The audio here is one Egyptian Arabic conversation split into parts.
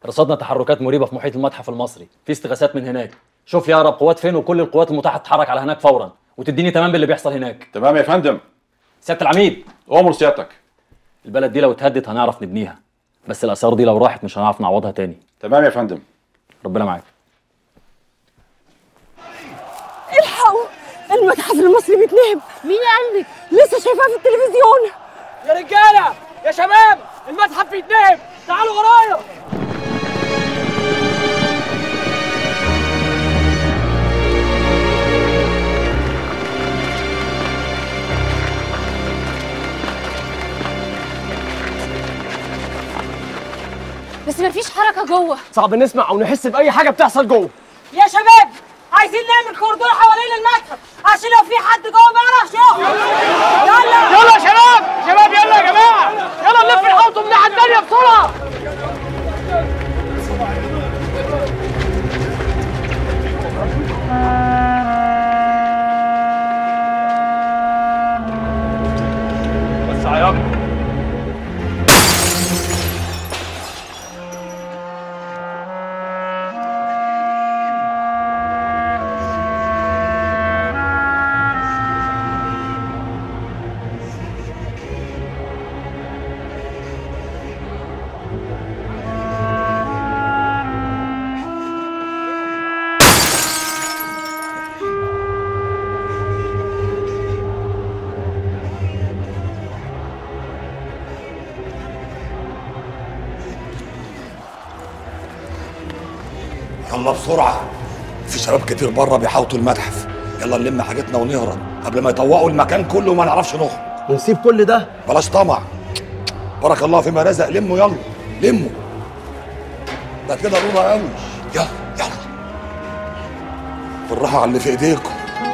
رصدنا تحركات مريبه في محيط المتحف المصري في استغاثات من هناك شوف لي اقرب قوات فين وكل القوات المتاحه تتحرك على هناك فورا وتديني تمام باللي بيحصل هناك تمام يا فندم سياده العميد امر سيادتك البلد دي لو اتهدت هنعرف نبنيها بس الاثار دي لو راحت مش هنعرف نعوضها تاني تمام يا فندم ربنا معاك الحقوا المتحف المصري بيتنهب مين قال لك؟ لسه شايفاه في التلفزيون يا رجاله يا شباب المتحف بيتنهب تعالوا ورايا بس مفيش حركة جوه صعب نسمع او نحس باي حاجه بتحصل جوه يا شباب عايزين نعمل كوردون حوالين المتحف عشان لو في حد جوه ما يعرفش يخرج يلا يلا يا شباب شباب يلا يا جماعه يلا نلف الحوض من الناحيه الثانيه بسرعه وسع يا يلا بسرعة في شباب كتير بره بيحاوطوا المتحف يلا نلم حاجتنا ونهرب قبل ما يطوقوا المكان كله وما نعرفش نخرج ونسيب كل ده بلاش طمع بارك الله فيما رزق لموا يلا لموا ده كده رضا قوي يلا يلا بالراحة على اللي في ايديكم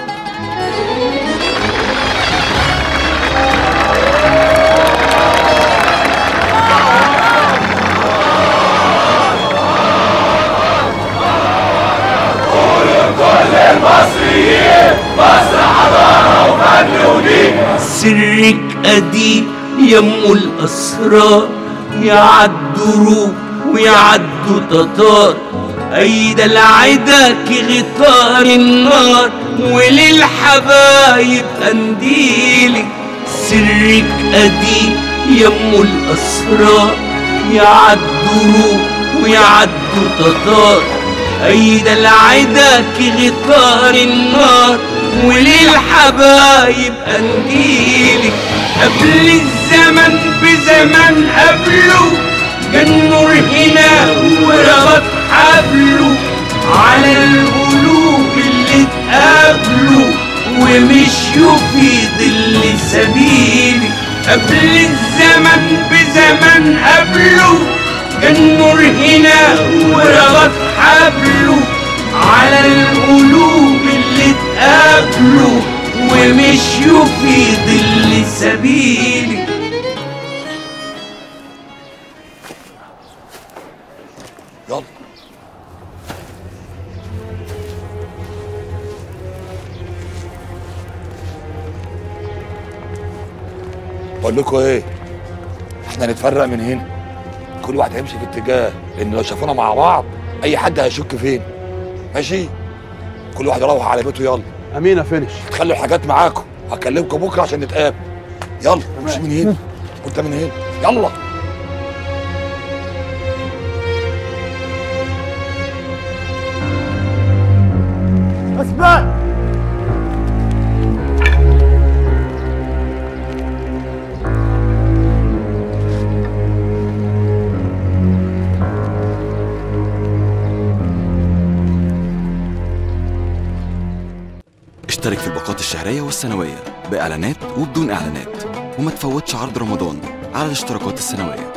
سرك قديم يمو الأسرار يعدوا ويعدوا تتار أيدا العداك غطار النار وللحبايب قنديلك سرك قديم يمو الأسرار يعدوا ويعدوا تتار أيدا العداك غطار النار وللحبايب قنديلك قبل الزمن بزمن قبله كان نور هنا وربط حبله على القلوب اللي اتقابلوا ومشيوا في ظل سبيلك قبل الزمن بزمن قبله كان نور هنا وربط حبله على القلوب اللي اتقابلوا ومشيوا في ظل سبيلك يلا بقول لكم ايه احنا نتفرق من هنا كل واحد هيمشي في اتجاه لان لو شافونا مع بعض اي حد هيشك فين ماشي كل واحد يروح على بيته يلا امين يا فينش خلوا الحاجات معاكم هكلمكم بكره عشان نتقابل يلا مش من هنا وانت من هنا يلا اسمع اشترك في الباقات الشهرية والسنوية بإعلانات وبدون إعلانات وما تفوتش عرض رمضان على الاشتراكات السنوية